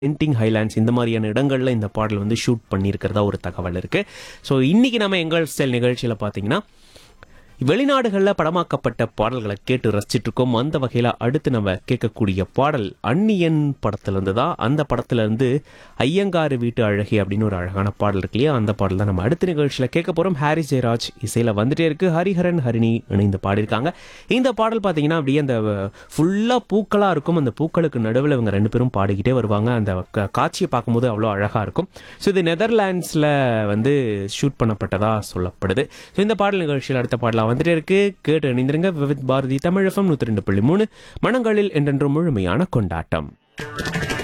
ending Highlands இந்த மாதிரியான இடங்கள்ல இந்த பாடல் வந்து ஷூட் பண்ணியிருக்கிறதா ஒரு தகவல் இருக்கு ஸோ இன்னைக்கு நம்ம எங்கள் ஸ்டைல் நிகழ்ச்சியில் பார்த்தீங்கன்னா வெளிநாடுகளில் படமாக்கப்பட்ட பாடல்களை கேட்டு ரசிச்சிட்டு இருக்கோம் அந்த வகையில் அடுத்து நம்ம கேட்கக்கூடிய பாடல் அந்நியன் படத்துலேருந்து தான் அந்த படத்துலேருந்து ஐயங்காறு வீட்டு அழகி அப்படின்னு ஒரு அழகான பாடல் இருக்கு இல்லையா அந்த பாடல் தான் நம்ம அடுத்த நிகழ்ச்சியில் கேட்க போகிறோம் ஹாரி ஜெயராஜ் இசையில் வந்துட்டே இருக்கு ஹரிஹரன் ஹரிணி இணைந்து பாடியிருக்காங்க இந்த பாடல் பார்த்தீங்கன்னா அப்படியே அந்த ஃபுல்லாக பூக்களாக இருக்கும் அந்த பூக்களுக்கு நடுவில் இவங்க ரெண்டு பேரும் பாடிக்கிட்டே வருவாங்க அந்த கா- காட்சியை பார்க்கும்போது அவ்வளோ அழகாக இருக்கும் ஸோ இது நெதர்லாண்ட்ஸில் வந்து ஷூட் பண்ணப்பட்டதா சொல்லப்படுது ஸோ இந்த பாடல் நிகழ்ச்சியில் அடுத்த பாடலாக வந்துட்டே இருக்கு கேட்டு இணைந்திருங்க விவித் பாரதி தமிழகம் நூற்றி ரெண்டு புள்ளி மூணு மனங்களில் என்றென்றும் முழுமையான கொண்டாட்டம்